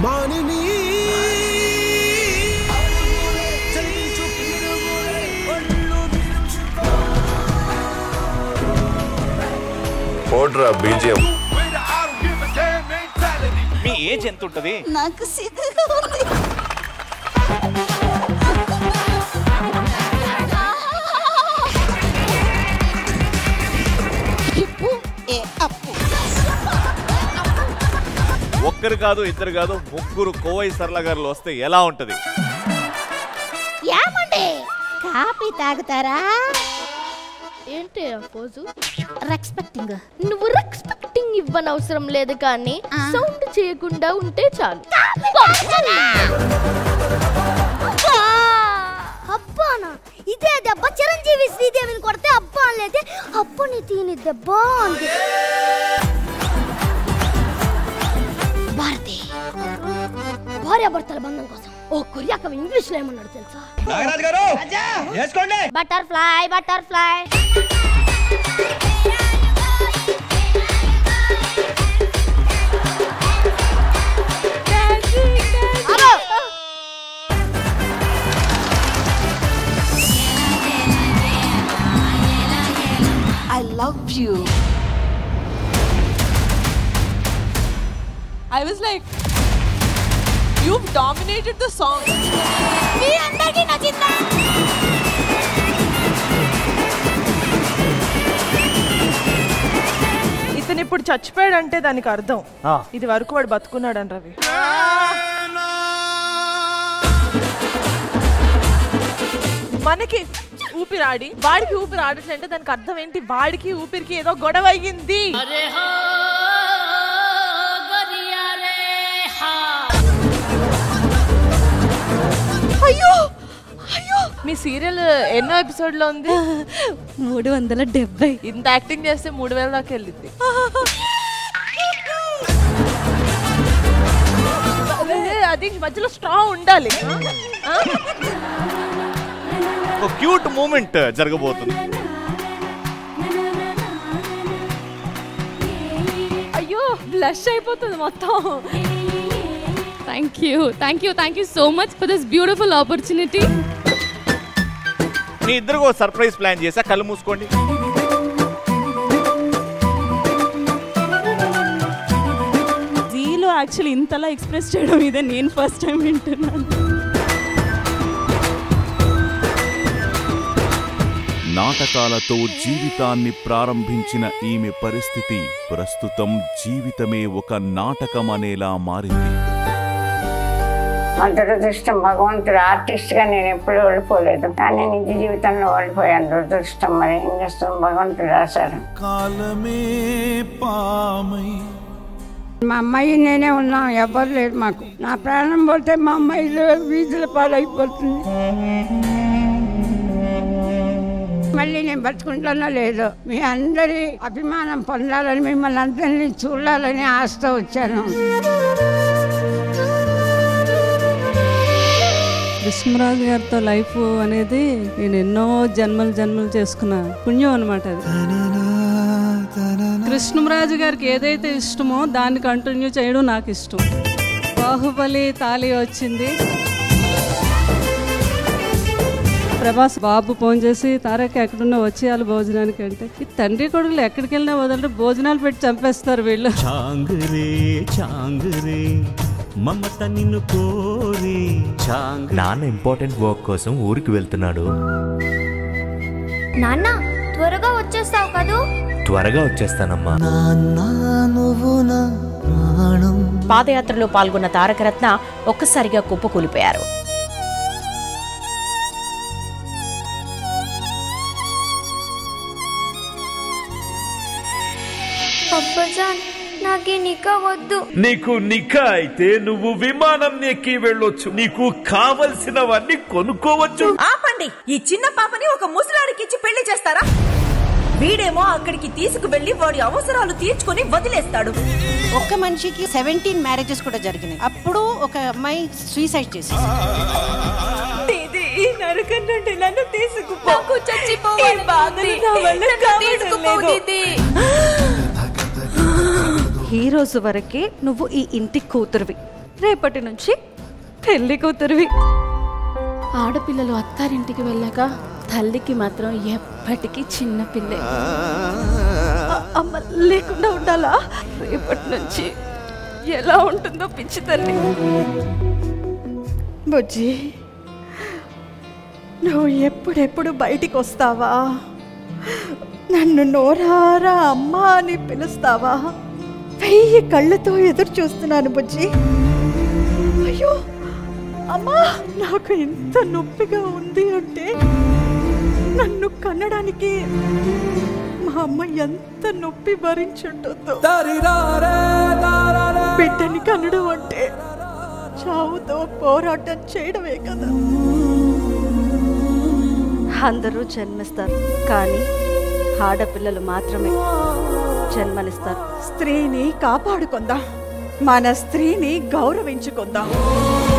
మానిని ఓడ్రా BGM మీ age ఎంత ఉంటుంది నాకు సిగ్గుగా ఉంది ఇప్పు ఏ అప్పు ఒక్కరు కాదు ఇద్దరు కాదు ముగ్గురు కోవై సరళ గారులు వస్తే ఎలా ఉంటది ఏమండి కాఫీ తాగుతారా ఏంటి ఆ పోజు రెస్పెక్టింగ్ నువ్వు రెస్పెక్టింగ్ ఇవ్వనవసరం లేదు కానీ ఆ. సౌండ్ చేయకుండా ఉంటే చాలు అబ్బానా ఇదే దెబ్బ చిరంజీవి శ్రీదేవిని కొడితే అబ్బా అనలేదే అప్పని తీని దెబ్బ అంది భారతి భార్యాభర్తల బంధం కోసం ఓ కొరియా కవి ఇంగ్లీష్ లో ఏమన్నాడు తెలుసా నాగరాజు గారు వేసుకోండి butterfly butterfly I love you I was like, you've dominated the song. మీ అందరికీ నచ్చిందా ఇతను ఇప్పుడు చచ్చిపోయాడంటే దానికి అర్థం ఇది వరకు వాడు బతుకున్నాడని రవి మనకి ఊపిరాడి వాడికి ఊపిరి ఆడట్లంటే దానికి అర్థం ఏంటి వాడికి ఊపిరికి ఏదో గొడవ అయ్యింది అయ్యో అయ్యో మీ సీరియల్ ఎన్నో ఎపిసోడ్ లో ఉంది మూడు వందల డెబ్బై ఇంత యాక్టింగ్ చేస్తే మూడు వేల దాకా వెళ్ళింది అది మధ్యలో స్ట్రా ఉండాలి ఆ? ఒక క్యూట్ మూమెంట్ జరగబోతుంది అయ్యో బ్లష్ అయిపోతుంది మొత్తం thank you thank you thank you so much for this beautiful opportunity మీ ఇద్దరు ఒక సర్ప్రైజ్ ప్లాన్ చేసా కళ్ళు మూసుకోండి జీలో యాక్చువల్లీ ఇంతలా ఎక్స్ప్రెస్ చేయడం ఇదే నేను ఫస్ట్ టైం వింటున్నాను నాటకాలతో జీవితాన్ని ప్రారంభించిన ఈమె పరిస్థితి ప్రస్తుతం జీవితమే ఒక నాటకం అనేలా మారింది అంత దురదృష్టం భగవంతుడు ఆర్టిస్ట్ గా నేను ఎప్పుడు ఓడిపోలేదు కానీ నిజ జీవితంలో ఓడిపోయాను దురదృష్టం మరి ఏం చేస్తాం భగవంతుడు రాశారు కాలమే పామై మా అమ్మాయి నేనే ఉన్నాం ఎవరు లేదు మాకు నా ప్రాణం పోతే మా అమ్మాయి వీధుల పాలైపోతుంది మళ్ళీ నేను బతుకుంటానో లేదో మీ అందరి అభిమానం పొందాలని మిమ్మల్ని అందరినీ చూడాలని ఆశతో వచ్చాను కృష్ణరాజు గారితో లైఫ్ అనేది నేను ఎన్నో జన్మలు జన్మలు చేసుకున్న పుణ్యం అనమాట అది కృష్ణరాజు గారికి ఏదైతే ఇష్టమో దాన్ని కంటిన్యూ చేయడం నాకు ఇష్టం బాహుబలి తాళి వచ్చింది ప్రభాస్ బాబు ఫోన్ చేసి తారక ఎక్కడున్నా వచ్చేయాలి భోజనానికి అంటే ఈ తండ్రి కొడుకులు ఎక్కడికి వెళ్ళినా వదలరు భోజనాలు పెట్టి చంపేస్తారు వీళ్ళు చాంగురే చాంగురే మమత నిన్ను కోరే చాంగ్ నాన్న ఇంపార్టెంట్ వర్క్ కోసం ఊరికి వెళ్తున్నాడు నాన్న త్వరగా వచ్చేస్తావు కదూ త్వరగా వచ్చేస్తానమ్మా నువ్వు నా ప్రాణం పాదయాత్రలో పాల్గొన్న తారకరత్న ఒక్కసారిగా కుప్పకూలిపోయారు అబ్బజాన్ నాకు నిక వద్దు నీకు నిఖా అయితే నువ్వు విమానం ఎక్కి వెళ్ళొచ్చు నీకు కావలసినవన్నీ కొనుక్కోవచ్చు ఆపండి ఈ చిన్న పాపని ఒక ముసలాడికి ఇచ్చి పెళ్లి చేస్తారా వీడేమో అక్కడికి తీసుకువెళ్లి వాడి అవసరాలు తీర్చుకొని వదిలేస్తాడు ఒక్క మనిషికి సెవెంటీన్ మ్యారేజెస్ కూడా జరిగినాయి అప్పుడు ఒక అమ్మాయి సూసైడ్ చేసి ఇది ఈ నరకం నుండి నన్ను తీసుకుపో నాకు చచ్చిపోవాలి ఈ బాధను నా వల్ల నన్ను కావడం తీసుకుపో లేదు. దీది. ఈ రోజు వరకే నువ్వు ఈ ఇంటి కూతురువి రేపటి నుంచి పెళ్లి కూతురువి ఆడపిల్లలు అత్తారింటికి వెళ్ళాక తల్లికి మాత్రం ఎప్పటికీ చిన్న పిల్లే అ- అమ్మ లేకుండా ఉండాలా రేపటి నుంచి ఎలా ఉంటుందో పిచ్చి తల్లి బుజ్జి నువ్వు ఎప్పుడెప్పుడు బయటికి వస్తావా నన్ను నోరారా అమ్మా అని పిలుస్తావా వెయ్యి కళ్ళతో ఎదురు చూస్తున్నాను బుజ్జి అయ్యో అమ్మా నాకు ఇంత నొప్పిగా ఉంది అంటే నన్ను కన్నడానికి మా అమ్మ ఎంత నొప్పి భరించుంటుందో బిడ్డని కనడం అంటే చావుతో పోరాటం చేయడమే కదా అందరూ జన్మిస్తారు కానీ ఆడపిల్లలు మాత్రమే జన్మనిస్తారు స్త్రీని కాపాడుకుందాం మన స్త్రీని గౌరవించుకుందాం